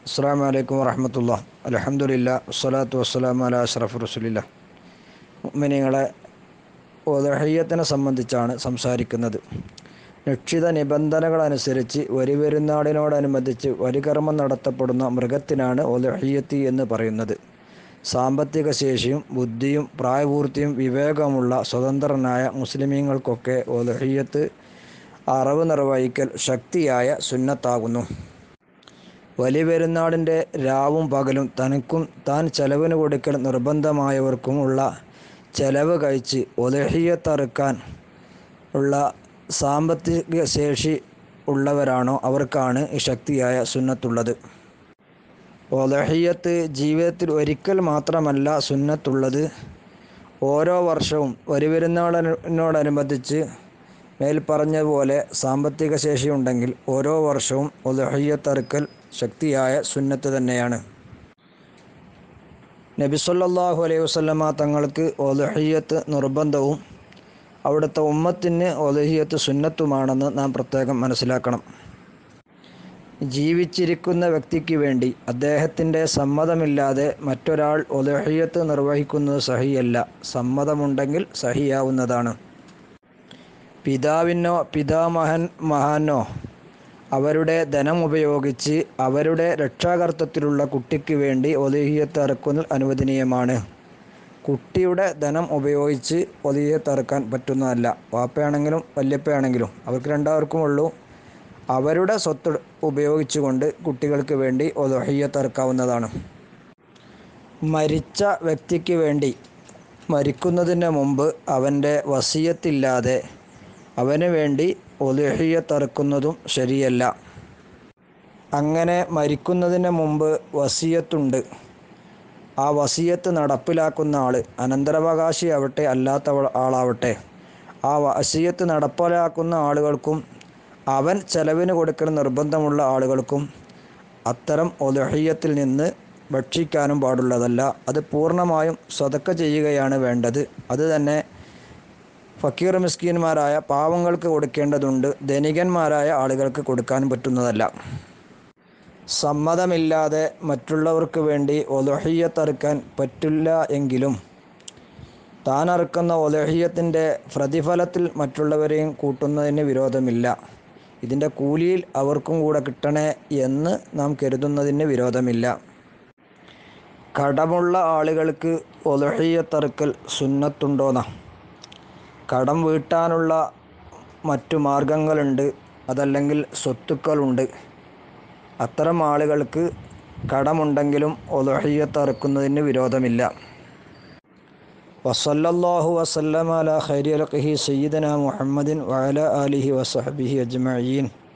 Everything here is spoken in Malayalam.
അസ്സാം വലൈക്കും വറഹമത്തുള്ള അലഹമുല്ല വസ്സലാത്തു വസ്സലാം അല അഷ്റഫ് റസുലില്ല മിനിങ്ങളെ ഉദഹയ്യത്തിനെ സംബന്ധിച്ചാണ് സംസാരിക്കുന്നത് നിശ്ചിത നിബന്ധനകളനുസരിച്ച് വരി പെരുന്നാളിനോടനുബന്ധിച്ച് വരികർമ്മം നടത്തപ്പെടുന്ന മൃഗത്തിനാണ് ഒലഹയ്യത്തി എന്ന് പറയുന്നത് സാമ്പത്തിക ശേഷിയും ബുദ്ധിയും പ്രായപൂർത്തിയും വിവേകമുള്ള സ്വതന്ത്രനായ മുസ്ലിമീങ്ങൾക്കൊക്കെ ഒലഹയ്യത്ത് അറവ് നിർവഹിക്കൽ ശക്തിയായ സുന്നത്താകുന്നു വലിയ പെരുന്നാളിൻ്റെ രാവും പകലും തനിക്കും താൻ ചെലവിന് കൊടുക്കൽ നിർബന്ധമായവർക്കുമുള്ള ചെലവ് കഴിച്ച് ഒലഹിയത്തറുക്കാൻ ഉള്ള സാമ്പത്തിക ശേഷി ഉള്ളവരാണോ അവർക്കാണ് ഈ ശക്തിയായ സുന്നത്തുള്ളത് ഒലഹിയത്ത് ജീവിതത്തിൽ ഒരിക്കൽ മാത്രമല്ല സുന്നത്തുള്ളത് ഓരോ വർഷവും ഒരു പെരുന്നാളിനോടനുബന്ധിച്ച് മേൽ പറഞ്ഞതുപോലെ സാമ്പത്തിക ശേഷിയുണ്ടെങ്കിൽ ഓരോ വർഷവും ഒലഹിയത്തറുക്കൽ ശക്തിയായ സുന്നത്ത് തന്നെയാണ് നബിസല്ലാഹു അലൈഹി വസ്ലമ തങ്ങൾക്ക് ഒലഹിയത്ത് നിർബന്ധവും അവിടുത്തെ ഉമ്മത്തിന് ഒലഹിയത്ത് സുന്നത്തുമാണെന്ന് നാം പ്രത്യേകം മനസ്സിലാക്കണം ജീവിച്ചിരിക്കുന്ന വ്യക്തിക്ക് വേണ്ടി അദ്ദേഹത്തിൻ്റെ സമ്മതമില്ലാതെ മറ്റൊരാൾ ഒലഹിയത്ത് നിർവഹിക്കുന്നത് സഹിയല്ല സമ്മതമുണ്ടെങ്കിൽ സഹിയാവുന്നതാണ് പിതാവിനോ പിതാമഹൻ മഹാനോ അവരുടെ ധനം ഉപയോഗിച്ച് അവരുടെ രക്ഷാകർത്തത്തിലുള്ള കുട്ടിക്ക് വേണ്ടി ഒലഹിയത്ത് അറക്കുന്നത് അനുവദനീയമാണ് കുട്ടിയുടെ ധനം ഉപയോഗിച്ച് ഒലഹിയത്ത് അറക്കാൻ പറ്റുന്നതല്ല വാപ്പയാണെങ്കിലും വല്യപ്പയാണെങ്കിലും അവർക്ക് രണ്ടാവർക്കും ഉള്ളൂ അവരുടെ സ്വത്ത് ഉപയോഗിച്ചുകൊണ്ട് കുട്ടികൾക്ക് വേണ്ടി ഒലഹിയത്ത് അറക്കാവുന്നതാണ് മരിച്ച വ്യക്തിക്ക് വേണ്ടി മരിക്കുന്നതിന് മുമ്പ് അവൻ്റെ വസീയത്തില്ലാതെ അവന് വേണ്ടി ഒലുഹിയത്തറക്കുന്നതും ശരിയല്ല അങ്ങനെ മരിക്കുന്നതിന് മുമ്പ് വസീയത്തുണ്ട് ആ വസീയത്ത് നടപ്പിലാക്കുന്ന ആൾ അനന്തരാവകാശി ആവട്ടെ അല്ലാത്ത ആളാവട്ടെ ആ വസീയത്ത് നടപ്പിലാക്കുന്ന ആളുകൾക്കും അവൻ ചെലവിന് കൊടുക്കൽ നിർബന്ധമുള്ള ആളുകൾക്കും അത്തരം ഒലുഹിയത്തിൽ നിന്ന് ഭക്ഷിക്കാനും പാടുള്ളതല്ല അത് പൂർണ്ണമായും സ്വതക്ക ചെയ്യുകയാണ് വേണ്ടത് അത് തന്നെ ഫക്കീർ മിസ്കീന്മാരായ പാവങ്ങൾക്ക് കൊടുക്കേണ്ടതുണ്ട് ധനികന്മാരായ ആളുകൾക്ക് കൊടുക്കാൻ പറ്റുന്നതല്ല സമ്മതമില്ലാതെ മറ്റുള്ളവർക്ക് വേണ്ടി ഒലഹിയത്തറുക്കാൻ പറ്റില്ല എങ്കിലും താൻ അറുക്കുന്ന ഒലഹിയത്തിൻ്റെ പ്രതിഫലത്തിൽ മറ്റുള്ളവരെയും കൂട്ടുന്നതിന് വിരോധമില്ല ഇതിൻ്റെ കൂലിയിൽ അവർക്കും കൂടെ കിട്ടണേ എന്ന് നാം കരുതുന്നതിന് വിരോധമില്ല കടമുള്ള ആളുകൾക്ക് ഒലഹിയത്തറുക്കൽ സുന്നത്തുണ്ടോന്നാ കടം വീട്ടാനുള്ള മറ്റു മാർഗങ്ങളുണ്ട് അതല്ലെങ്കിൽ സ്വത്തുക്കളുണ്ട് അത്തരം ആളുകൾക്ക് കടമുണ്ടെങ്കിലും ഒലഹിയത്തറക്കുന്നതിന് വിരോധമില്ല വസല്ലല്ലാഹു വസല്ലം അല ഖൈരി അലഖി സയ്യിദന മുഹമ്മദിൻ വഅല ആലിഹി വസഹബിഹി അജ്മഈൻ